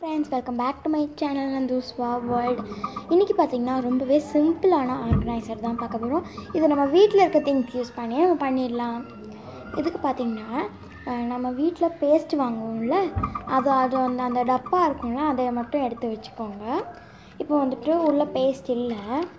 Friends welcome back to my channel and துஸ்வா world இன்றைக்கி பார்த்தீங்கன்னா ரொம்பவே சிம்பிளான ஆர்கனைசர் தான் பார்க்க போகிறோம் இது நம்ம வீட்டில் இருக்க திங்ஸ் யூஸ் பண்ணி நம்ம பண்ணிடலாம் இதுக்கு பார்த்தீங்கன்னா அஹ், நம்ம வீட்டில் பேஸ்ட் வாங்குவோம்ல அது அது அந்த அந்த டப்பா இருக்கும்ல அதை மட்டும் எடுத்து வச்சுக்கோங்க இப்போ வந்துட்டு உள்ள பேஸ்ட் இல்லை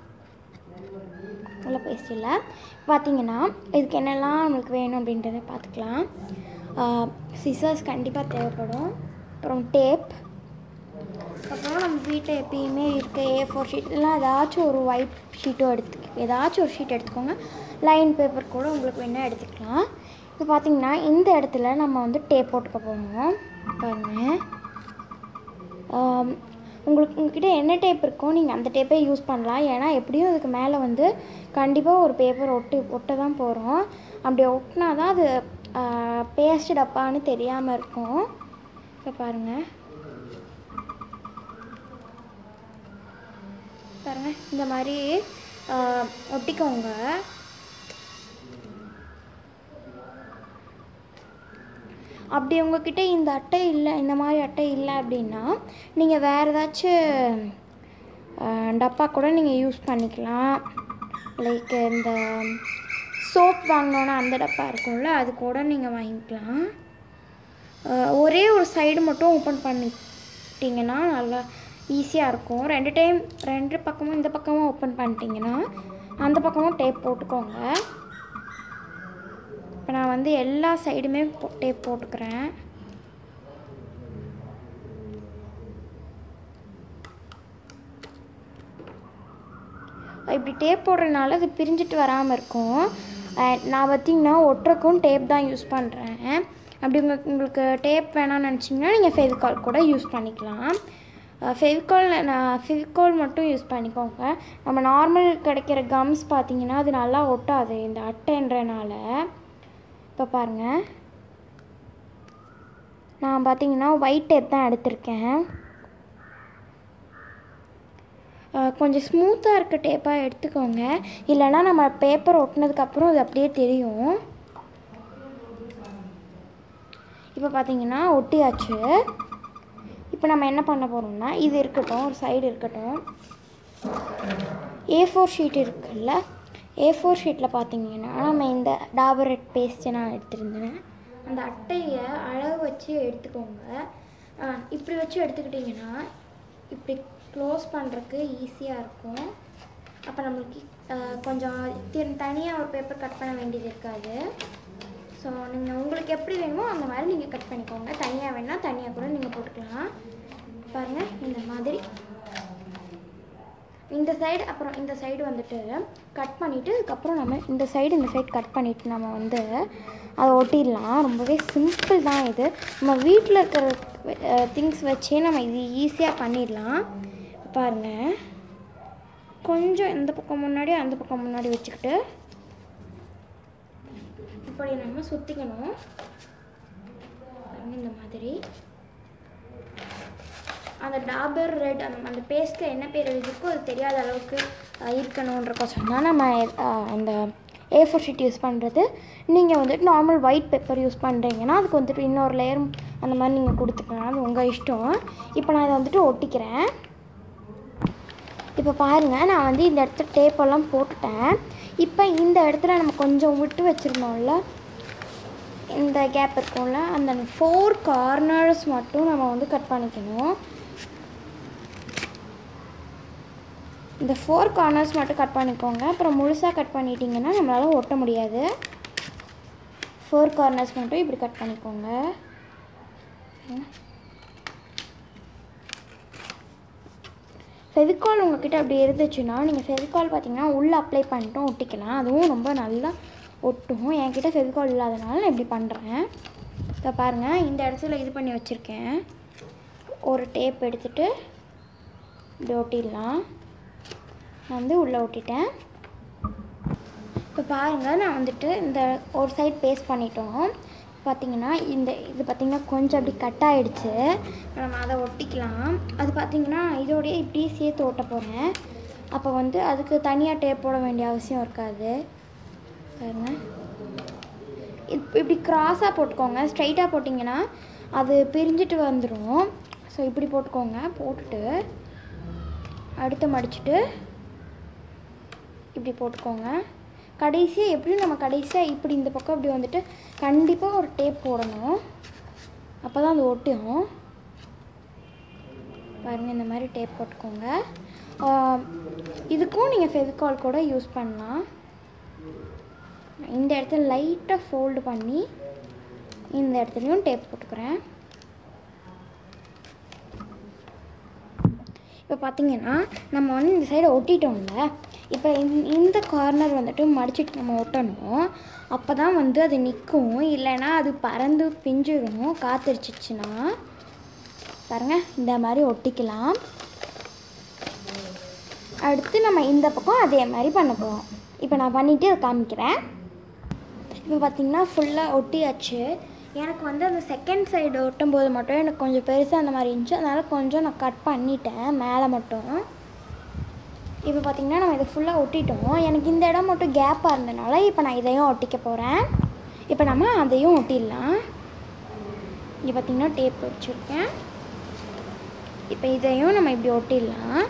உள்ள பேஸ்ட் இல்லை பார்த்தீங்கன்னா இதுக்கு என்னெல்லாம் நம்மளுக்கு வேணும் அப்படின்றத பார்த்துக்கலாம் சிசர்ஸ் கண்டிப்பாக தேவைப்படும் அப்புறம் டேப் அப்புறம் நம்ம வீட்டில் எப்பயுமே இருக்க ஏ ஃபோர் ஷீட் இல்லை ஏதாச்சும் ஒரு ஒயிட் ஷீட்டோ எடுத்து ஏதாச்சும் ஒரு ஷீட் எடுத்துக்கோங்க லைன் பேப்பர் கூட உங்களுக்கு வேணால் எடுத்துக்கலாம் இப்போ பார்த்தீங்கன்னா இந்த இடத்துல நம்ம வந்து டேப் போட்டுக்க போகணும் பாருங்கள் ஆம், உங்களுக்கு உங்ககிட்ட என்ன டேப் இருக்கோ நீங்கள் அந்த டேப்பே யூஸ் பண்ணலாம் ஏன்னா எப்படியும் அதுக்கு மேலே வந்து கண்டிப்பாக ஒரு பேப்பர் ஒட்டு ஒட்ட தான் போகிறோம் அப்படி ஒட்டினா தான் அது பேஸ்ட் டப்பான்னு தெரியாமல் இருக்கும் இப்போ பாருங்கள் பாருங்க இந்த மாதிரி ஆ, ஒட்டிக்கோங்க அப்படி உங்ககிட்ட இந்த அட்டை இல்லை இந்த மாதிரி அட்டை இல்லை அப்படின்னா நீங்கள் வேறு ஏதாச்சும் ஆ, டப்பா கூட நீங்கள் யூஸ் பண்ணிக்கலாம் லைக் இந்த சோப் வாங்கினோன்னா அந்த டப்பா இருக்கும்ல அது கூட நீங்கள் வாங்கிக்கலாம் ஆ, ஒரே ஒரு சைடு மட்டும் ஓப்பன் பண்ணிட்டீங்கன்னா நல்லா ஈஸியாக இருக்கும் ரெண்டு டைம் ரெண்டு பக்கமும் இந்த பக்கமும் ஓப்பன் பண்ணிட்டீங்கன்னா அந்த பக்கமும் டேப் போட்டுக்கோங்க இப்போ நான் வந்து எல்லா சைடுமே டேப் போட்டுக்கிறேன் இப்படி டேப் போடுறதுனால அது பிரிஞ்சிட்டு வராமல் இருக்கும் அஹ் நான் பார்த்தீங்கன்னா ஒட்டுறக்கும் டேப் தான் யூஸ் பண்ணுறேன் அப்படி உங்களுக்கு உங்களுக்கு டேப் வேணாம்னு நினச்சிங்கன்னா நீங்கள் ஃபெவிகால் கூட யூஸ் பண்ணிக்கலாம் ஃபெவிகால் நான் ஃபெவிகால் மட்டும் யூஸ் பண்ணிக்கோங்க நம்ம நார்மல் கிடைக்கிற கம்ஸ் பார்த்தீங்கன்னா அது நல்லா ஒட்டாது இந்த அட்டைன்றனால இப்போ பாருங்கள் நான் பார்த்தீங்கன்னா ஒயிட் டேப் தான் எடுத்திருக்கேன் அஹ் கொஞ்சம் ஸ்மூத்தாக இருக்க டேப்பாக எடுத்துக்கோங்க இல்லைன்னா நம்ம பேப்பர் ஒட்டினதுக்கப்புறம் அது அப்படியே தெரியும் இப்போ பார்த்தீங்கன்னா ஒட்டியாச்சு இப்போ நம்ம என்ன பண்ண போகிறோம்னா இது இருக்கட்டும் ஒரு சைடு இருக்கட்டும் ஏ ஃபோர் ஷீட் இருக்குல்ல ஏ ஃபோர் ஷீட்டில் பார்த்தீங்கன்னா நம்ம இந்த டாபர் ரெட் பேஸ்ட்டை நான் எடுத்திருந்தேன் அந்த அட்டையை அளவு வச்சு எடுத்துக்கோங்க ஆ, இப்படி வச்சு எடுத்துக்கிட்டிங்கன்னா இப்படி க்ளோஸ் பண்ணுறதுக்கு ஈஸியாக இருக்கும் அப்போ நம்மளுக்கு ஆ, கொஞ்சம் தனியாக ஒரு பேப்பர் கட் பண்ண வேண்டியது இருக்காது ஸோ நீங்கள் உங்களுக்கு எப்படி வேணுமோ அந்த மாதிரி நீங்கள் கட் பண்ணிக்கோங்க தனியாக வேணால் தனியாக கூட நீங்கள் போட்டுக்கலாம் பாருங்கள் இந்த மாதிரி இந்த சைடு அப்புறம் இந்த சைடு வந்துட்டு கட் பண்ணிவிட்டு அதுக்கப்புறம் நம்ம இந்த சைடு இந்த சைடு கட் பண்ணிவிட்டு நம்ம வந்து அதை ஒட்டிடலாம் ரொம்பவே சிம்பிள் தான் இது நம்ம வீட்டில் இருக்கிற திங்ஸ் வச்சே நம்ம இது ஈஸியாக பண்ணிடலாம் பாருங்கள் கொஞ்சம் இந்த பக்கம் முன்னாடி அந்த பக்கம் முன்னாடி வச்சுக்கிட்டு இப்படி நம்ம சுற்றிக்கணும் பாருங்க இந்த மாதிரி அந்த டாபர் ரெட் அந்த அந்த பேஸ்ட்டில் என்ன பேர் எழுதிருக்கோ அது தெரியாத அளவுக்கு அஹ், இருக்கணுன்றக்கோசம் தான் நம்ம அஹ், அந்த ஏ ஃபோர் ஷீட் யூஸ் பண்ணுறது நீங்கள் வந்துட்டு நார்மல் ஒயிட் பேப்பர் யூஸ் பண்ணுறீங்கன்னா அதுக்கு வந்துட்டு இன்னொரு லேயர் அந்த மாதிரி நீங்கள் கொடுத்துக்கலாம் அது உங்கள் இஷ்டம் இப்போ நான் இதை வந்துட்டு ஒட்டிக்கிறேன் இப்போ பாருங்கள் நான் வந்து இந்த இடத்துல டேப்பெல்லாம் போட்டுட்டேன் இப்போ இந்த இடத்துல நம்ம கொஞ்சம் விட்டு வச்சுருந்தோம்ல இந்த கேப் இருக்கும்ல அந்த ஃபோர் கார்னர்ஸ் மட்டும் நம்ம வந்து கட் பண்ணிக்கணும் இந்த ஃபோர் கார்னர்ஸ் மட்டும் கட் பண்ணிக்கோங்க அப்புறம் முழுசாக கட் பண்ணிட்டீங்கன்னா நம்மளால ஒட்ட முடியாது ஃபோர் கார்னர்ஸ் மட்டும் இப்படி கட் பண்ணிக்கோங்க ஃபெவிகால் உங்ககிட்ட அப்படி இருந்துச்சுன்னா நீங்கள் ஃபெவிகால் பார்த்தீங்கன்னா உள்ளே அப்ளை பண்ணிட்டும் ஒட்டிக்கலாம் அதுவும் ரொம்ப நல்லா ஒட்டும் என்கிட்ட ஃபெவிகால் இல்லாதனால நான் இப்படி பண்ணுறேன் இப்போ பாருங்கள் இந்த இடத்துல இது பண்ணி வச்சுருக்கேன் ஒரு டேப் எடுத்துட்டு இப்படி ஒட்டிடலாம் நான் வந்து உள்ளே ஒட்டிட்டேன் இப்போ பாருங்கள் நான் வந்துட்டு இந்த ஒரு சைடு பேஸ்ட் பண்ணிட்டோம் பார்த்தீங்கன்னா இந்த இது பார்த்தீங்கன்னா கொஞ்சம் அப்படி கட் ஆகிடுச்சு நம்ம அதை ஒட்டிக்கலாம் அது பார்த்தீங்கன்னா இதோடய இப்படியே சேர்த்து ஒட்ட போகிறேன் அப்போ வந்து அதுக்கு தனியாக டேப் போட வேண்டிய அவசியம் இருக்காது பாருங்க இப் இப்படி கிராஸாக போட்டுக்கோங்க ஸ்ட்ரைட்டாக போட்டிங்கன்னா அது பிரிஞ்சிட்டு வந்துடும் ஸோ இப்படி போட்டுக்கோங்க போட்டுட்டு அடுத்து மடிச்சுட்டு இப்படி போட்டுக்கோங்க கடைசியாக எப்படியும் நம்ம கடைசியாக இப்படி இந்த பக்கம் இப்படி வந்துட்டு கண்டிப்பாக ஒரு டேப் போடணும் அப்போ தான் அது ஒட்டும் பாருங்கள் இந்த மாதிரி டேப் போட்டுக்கோங்க ஆஹ் இதுக்கும் நீங்கள் ஃபெவிகால் கூட யூஸ் பண்ணலாம் இந்த இடத்துல லைட்டாக ஃபோல்டு பண்ணி இந்த இடத்துலையும் டேப் போட்டுக்கிறேன் இப்போ பார்த்தீங்கன்னா நம்ம வந்து இந்த சைடை ஒட்டிட்டோம்ல இப்போ இந்த- இந்த கார்னர் வந்துட்டு மடிச்சிட்டு நம்ம ஒட்டணும் அப்போ தான் வந்து அது நிற்கும் இல்லைன்னா அது பறந்து பிஞ்சிடும் காத்தடிச்சிச்சுன்னா பாருங்க இந்த மாதிரி ஒட்டிக்கலாம் அடுத்து நம்ம இந்த பக்கம் அதே மாதிரி பண்ண போகிறோம் இப்போ நான் பண்ணிவிட்டு அதை காமிக்கிறேன் இப்போ பார்த்தீங்கன்னா ஃபுல்லாக ஒட்டியாச்சு எனக்கு வந்து அந்த செகண்ட் சைடு ஒட்டும் போது மட்டும் எனக்கு கொஞ்சம் பெருசாக அந்த மாதிரி இருந்துச்சு அதனால் கொஞ்சம் நான் கட் பண்ணிட்டேன் மேலே மட்டும் இப்போ பார்த்தீங்கன்னா நம்ம இதை ஃபுல்லாக ஒட்டிட்டோம் எனக்கு இந்த இடம் மட்டும் கேப்பாக இருந்தனால இப்போ நான் இதையும் ஒட்டிக்க போகிறேன் இப்போ நம்ம அதையும் ஒட்டிடலாம் இங்கே பார்த்தீங்கன்னா டேப் வச்சுருக்கேன் இப்போ இதையும் நம்ம இப்படி ஒட்டிடலாம்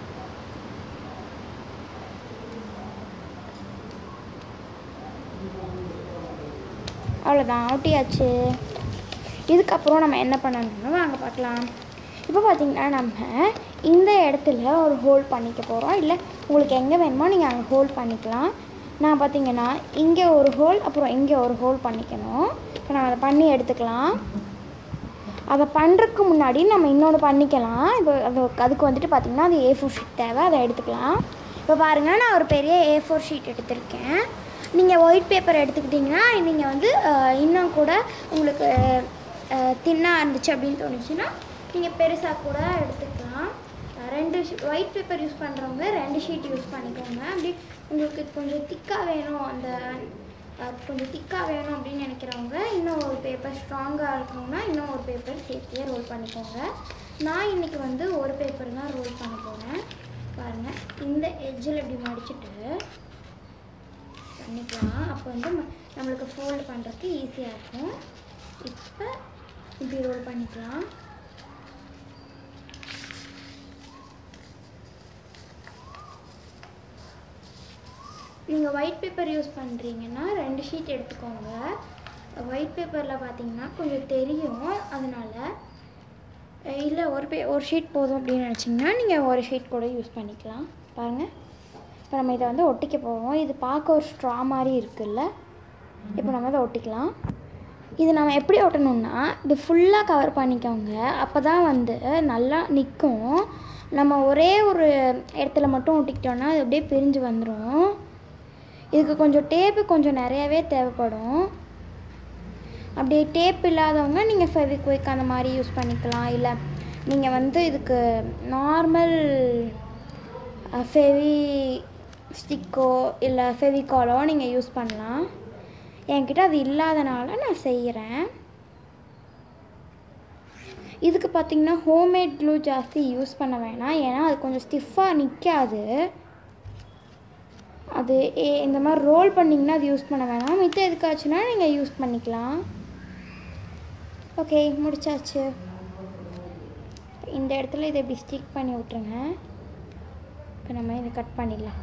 அவ்வளோதான் ஒட்டியாச்சு இதுக்கப்புறம் நம்ம என்ன பண்ணணும்னு வாங்க பார்க்கலாம் இப்போ பார்த்தீங்கன்னா நம்ம இந்த இடத்துல ஒரு ஹோல் பண்ணிக்க போகிறோம் இல்லை உங்களுக்கு எங்கே வேணுமோ நீங்கள் அங்கே ஹோல் பண்ணிக்கலாம் நான் பார்த்தீங்கன்னா இங்கே ஒரு ஹோல் அப்புறம் இங்கே ஒரு ஹோல் பண்ணிக்கணும் இப்போ நம்ம அதை பண்ணி எடுத்துக்கலாம் அதை பண்ணுறதுக்கு முன்னாடி நம்ம இன்னொன்று பண்ணிக்கலாம் இப்போ அது அதுக்கு வந்துட்டு பார்த்திங்கன்னா அது ஏ ஃபோர் ஷீட் தேவை அதை எடுத்துக்கலாம் இப்போ பாருங்கள் நான் ஒரு பெரிய ஏ ஃபோர் ஷீட் எடுத்திருக்கேன் நீங்கள் ஒயிட் பேப்பர் எடுத்துக்கிட்டிங்கன்னா நீங்கள் வந்து அஹ், இன்னும் கூட உங்களுக்கு தின்னாக இருந்துச்சு அப்படின்னு தோணுச்சுன்னா நீங்கள் பெருசாக கூட எடுத்துக்கலாம் அஹ், ரெண்டு ஒயிட் பேப்பர் யூஸ் பண்ணுறவங்க ரெண்டு ஷீட் யூஸ் பண்ணிக்கோங்க அப்படி உங்களுக்கு கொஞ்சம் திக்காக வேணும் அந்த அது கொஞ்சம் திக்காக வேணும் அப்படின்னு நினைக்கிறவங்க இன்னும் ஒரு பேப்பர் ஸ்ட்ராங்காக இருக்கணும்னா இன்னும் ஒரு பேப்பர் சேர்த்தியே ரோல் பண்ணிக்கோங்க நான் இன்னைக்கு வந்து ஒரு பேப்பர் தான் ரோல் பண்ண போகிறேன் பாருங்கள் இந்த எட்ஜில் இப்படி மடிச்சிட்டு பண்ணிக்கலாம் அப்போ வந்து ம- நம்மளுக்கு ஃபோல்டு பண்ணுறதுக்கு ஈஸியாக இருக்கும் இப்போ இப்படி ரோல் பண்ணிக்கலாம் நீங்கள் ஒயிட் பேப்பர் யூஸ் பண்ணுறீங்கன்னா ரெண்டு ஷீட் எடுத்துக்கோங்க ஒயிட் பேப்பரில் பார்த்தீங்கன்னா கொஞ்சம் தெரியும் அதனால் இல்லை ஒரு பே ஒரு ஷீட் போதும் அப்படின்னு நினச்சிங்கன்னா நீங்கள் ஒரு ஷீட் கூட யூஸ் பண்ணிக்கலாம் பாருங்கள் இப்போ நம்ம இதை வந்து ஒட்டிக்க போகிறோம் இது பார்க்க ஒரு ஸ்ட்ரா மாதிரி இருக்குல்ல இப்போ நம்ம இதை ஒட்டிக்கலாம் இது நம்ம எப்படி ஒட்டணும்னா இது ஃபுல்லாக கவர் பண்ணிக்கோங்க அப்போ தான் வந்து நல்லா நிற்கும் நம்ம ஒரே ஒரு இடத்துல மட்டும் ஒட்டிக்கிட்டோம்னா அது அப்படியே பிரிஞ்சு வந்துடும் இதுக்கு கொஞ்சம் டேப்பு கொஞ்சம் நிறையவே தேவைப்படும் அப்படி டேப் இல்லாதவங்க நீங்கள் ஃபெவிக்விக் அந்த மாதிரி யூஸ் பண்ணிக்கலாம் இல்லை நீங்கள் வந்து இதுக்கு நார்மல் ஃபெவி ஸ்டிக்கோ இல்லை ஃபெவிகாலோ நீங்கள் யூஸ் பண்ணலாம் என்கிட்ட அது இல்லாதனால நான் செய்கிறேன் இதுக்கு பார்த்தீங்கன்னா ஹோம்மேட் க்ளூ ஜாஸ்தி யூஸ் பண்ண வேணாம் ஏன்னா அது கொஞ்சம் ஸ்டிஃபாக நிற்காது அது ஏ- இந்த மாதிரி ரோல் பண்ணிங்கன்னா அது யூஸ் பண்ண வேணாம் மித்த எதுக்காச்சுன்னா நீங்கள் யூஸ் பண்ணிக்கலாம் ஓகே முடிச்சாச்சு இந்த இடத்துல இதை இப்படி ஸ்டிக் பண்ணி விட்ருங்க இப்போ நம்ம இதை கட் பண்ணிடலாம்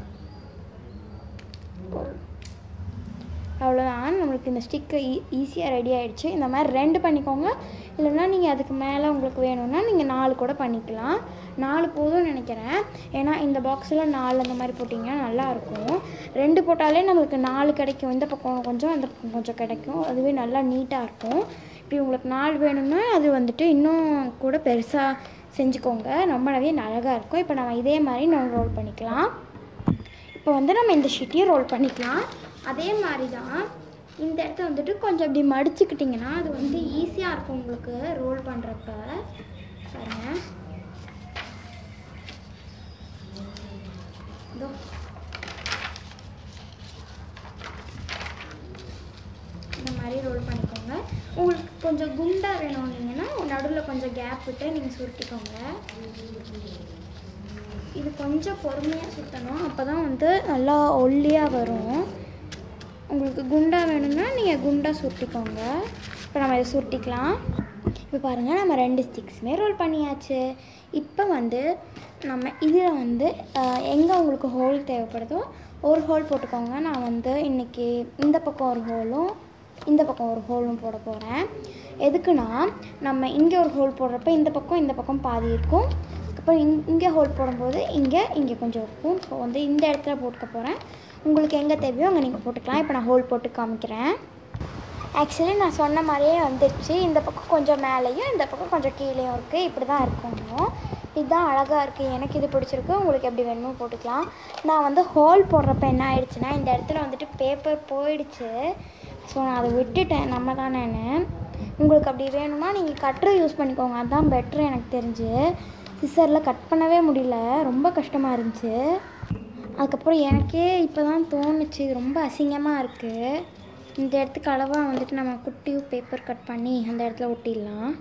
அவ்வளோதான் நம்மளுக்கு இந்த ஸ்டிக்கு ஈஸியாக ரெடி ஆயிடுச்சு இந்த மாதிரி ரெண்டு பண்ணிக்கோங்க இல்லைன்னா நீங்கள் அதுக்கு மேலே உங்களுக்கு வேணும்னா நீங்கள் நாலு கூட பண்ணிக்கலாம் நாலு போதும்னு நினைக்கிறேன் ஏன்னா இந்த பாக்ஸில் நாலு அந்த மாதிரி போட்டிங்கன்னா நல்லாயிருக்கும் ரெண்டு போட்டாலே நம்மளுக்கு நாலு கிடைக்கும் இந்த பக்கம் கொஞ்சம் அந்த பக்கம் கொஞ்சம் கிடைக்கும் அதுவே நல்லா நீட்டாக இருக்கும் இப்படி உங்களுக்கு நாலு வேணும்னா அது வந்துட்டு இன்னும் கூட பெருசாக செஞ்சுக்கோங்க ரொம்பவே அழகாக இருக்கும் இப்போ நம்ம இதே மாதிரி நம்ம ரோல் பண்ணிக்கலாம் இப்போ வந்து நம்ம இந்த ஷீட்டையும் ரோல் பண்ணிக்கலாம் அதே மாதிரி தான் இந்த இடத்த வந்துட்டு கொஞ்சம் இப்படி மடிச்சுக்கிட்டிங்கன்னா அது வந்து ஈஸியாக இருக்கும் உங்களுக்கு ரோல் பண்ணுறப்ப பாருங்க இதோ இந்த மாதிரி ரோல் பண்ணிக்கோங்க உங்களுக்கு கொஞ்சம் குண்டாக வேணும்னீங்கன்னா நடுவில் கொஞ்சம் கேப் விட்டு நீங்கள் சுருட்டிக்கோங்க இது கொஞ்சம் பொறுமையாக சுற்றணும் அப்போ தான் வந்து நல்லா ஒல்லியாக வரும் உங்களுக்கு குண்டாக வேணும்னா நீங்கள் குண்டாக சுருட்டிக்கோங்க இப்போ நம்ம இதை சுருட்டிக்கலாம் இப்போ பாருங்கள் நம்ம ரெண்டு ஸ்டிக்ஸுமே ரோல் பண்ணியாச்சு இப்போ வந்து நம்ம இதில் வந்து எங்கே உங்களுக்கு ஹோல் தேவைப்படுதோ ஒரு ஹோல் போட்டுக்கோங்க நான் வந்து இன்றைக்கி இந்த பக்கம் ஒரு ஹோலும் இந்த பக்கம் ஒரு ஹோலும் போட போகிறேன் எதுக்குன்னா நம்ம இங்கே ஒரு ஹோல் போடுறப்ப இந்த பக்கம் இந்த பக்கம் பாதி இருக்கும் அப்புறம் இங் இங்கே ஹோல் போடும்போது இங்கே இங்கே கொஞ்சம் இருக்கும் ஸோ வந்து இந்த இடத்துல போட்டுக்க போகிறேன் உங்களுக்கு எங்கே தேவையோ அங்கே நீங்கள் போட்டுக்கலாம் இப்போ நான் ஹோல் போட்டு காமிக்கிறேன் ஆக்சுவலி நான் சொன்ன மாதிரியே வந்துடுச்சு இந்த பக்கம் கொஞ்சம் மேலேயும் இந்த பக்கம் கொஞ்சம் கீழேயும் இருக்குது இப்படி தான் இருக்கணும் இதுதான் அழகாக இருக்குது எனக்கு இது பிடிச்சிருக்கு உங்களுக்கு எப்படி வேணுமோ போட்டுக்கலாம் நான் வந்து ஹோல் போடுறப்ப என்ன ஆயிடுச்சுன்னா இந்த இடத்துல வந்துட்டு பேப்பர் போயிடுச்சு ஸோ நான் அதை விட்டுட்டேன் நம்ம தானே உங்களுக்கு அப்படி வேணும்னா நீங்கள் கட்டரை யூஸ் பண்ணிக்கோங்க அதுதான் பெட்ரு எனக்கு தெரிஞ்சு சிசரில் கட் பண்ணவே முடியல ரொம்ப கஷ்டமாக இருந்துச்சு அதுக்கப்புறம் எனக்கே இப்போ தான் தோணுச்சு இது ரொம்ப அசிங்கமாக இருக்குது இந்த இடத்துக்கு அளவாக வந்துட்டு நம்ம குட்டியும் பேப்பர் கட் பண்ணி அந்த இடத்துல ஒட்டிடலாம்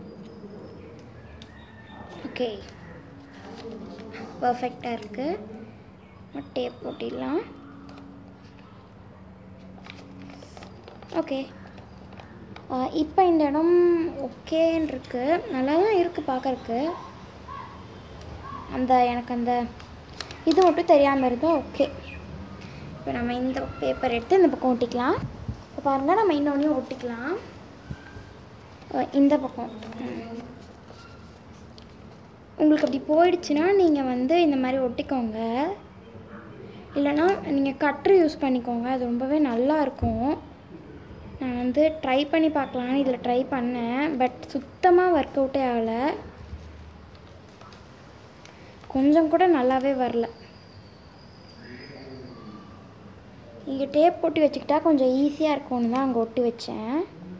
ஓகே பர்ஃபெக்டாக இருக்குது டேப் ஒட்டிடலாம் ஓகே இப்போ இந்த இடம் ஓகேன்னு இருக்கு நல்லா தான் இருக்குது பார்க்கறக்கு அந்த எனக்கு அந்த இது மட்டும் தெரியாமல் இருந்தால் ஓகே இப்போ நம்ம இந்த பேப்பர் எடுத்து இந்த பக்கம் ஒட்டிக்கலாம் இப்போ பாருங்கள் நம்ம இன்னொன்றையும் ஒட்டிக்கலாம் அஹ் இந்த பக்கம் ம். உங்களுக்கு அப்படி போயிடுச்சுன்னா நீங்கள் வந்து இந்த மாதிரி ஒட்டிக்கோங்க இல்லைன்னா நீங்கள் கட்ரு யூஸ் பண்ணிக்கோங்க அது ரொம்பவே நல்லா இருக்கும் நான் வந்து ட்ரை பண்ணி பார்க்கலான்னு இதில் ட்ரை பண்ணேன் பட் சுத்தமாக ஒர்க் அவுட்டே ஆகலை கொஞ்சம் கூட நல்லாவே வரல இங்கே டேப் போட்டு வச்சுக்கிட்டா கொஞ்சம் ஈஸியாக இருக்கும்னு தான் அங்கே ஒட்டி வச்சேன்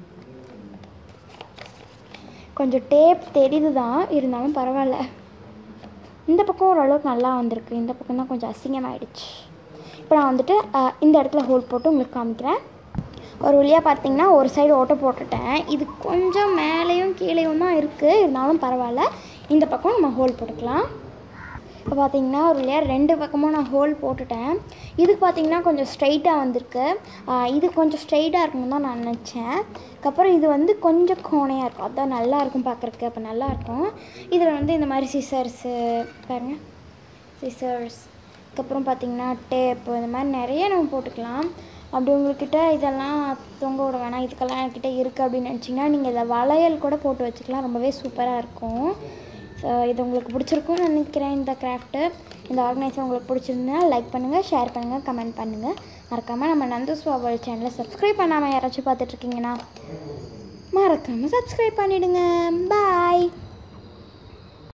கொஞ்சம் டேப் தெரியுது தான் இருந்தாலும் பரவாயில்ல இந்த பக்கம் ஓரளவுக்கு நல்லா வந்திருக்கு இந்த பக்கம் தான் கொஞ்சம் அசிங்கமாயிடுச்சு இப்போ நான் வந்துட்டு அஹ், இந்த இடத்துல ஹோல் போட்டு உங்களுக்கு காமிக்கிறேன் ஒரு வழியாக பார்த்தீங்கன்னா ஒரு சைடு ஓட்டை போட்டுட்டேன் இது கொஞ்சம் மேலேயும் கீழேயும் தான் இருக்குது இருந்தாலும் பரவாயில்ல இந்த பக்கம் நம்ம ஹோல் போட்டுக்கலாம் இப்போ பார்த்தீங்கன்னா ஒரு வழியாக ரெண்டு பக்கமும் நான் ஹோல் போட்டுட்டேன் இதுக்கு பார்த்தீங்கன்னா கொஞ்சம் ஸ்ட்ரைட்டாக வந்திருக்கு ஆஹ் இது கொஞ்சம் ஸ்ட்ரைட்டாக இருக்கணும் தான் நான் நினச்சேன் அதுக்கப்புறம் இது வந்து கொஞ்சம் கோணையாக இருக்கும் அதான் நல்லா இருக்கும் பார்க்குறக்கு அப்போ நல்லா இருக்கும் இதில் வந்து இந்த மாதிரி சிசர்ஸு பாருங்க சிசர்ஸ் அதுக்கப்புறம் பார்த்தீங்கன்னா டேப்பு இந்த மாதிரி நிறைய நம்ம போட்டுக்கலாம் அப்படி உங்கள்கிட்ட இதெல்லாம் தொங்க விட வேணாம் இதுக்கெல்லாம் என்கிட்ட இருக்குது அப்படின்னு நினச்சிங்கன்னா நீங்கள் இதை வளையல் கூட போட்டு வச்சுக்கலாம் ரொம்பவே சூப்பராக இருக்கும் ஸோ இது உங்களுக்கு பிடிச்சிருக்கும்னு நினைக்கிறேன் இந்த கிராஃப்ட்டு இந்த ஆர்கனைசர் உங்களுக்கு பிடிச்சிருந்தா லைக் பண்ணுங்கள் ஷேர் பண்ணுங்கள் கமெண்ட் பண்ணுங்கள் மறக்காமல் நம்ம நந்தூஸ் வேர்ல்ட் சேனலை சப்ஸ்கிரைப் பண்ணாமல் யாராச்சும் பார்த்துட்ருக்கீங்கன்னா மறக்காமல் சப்ஸ்கிரைப் பண்ணிவிடுங்க பாய்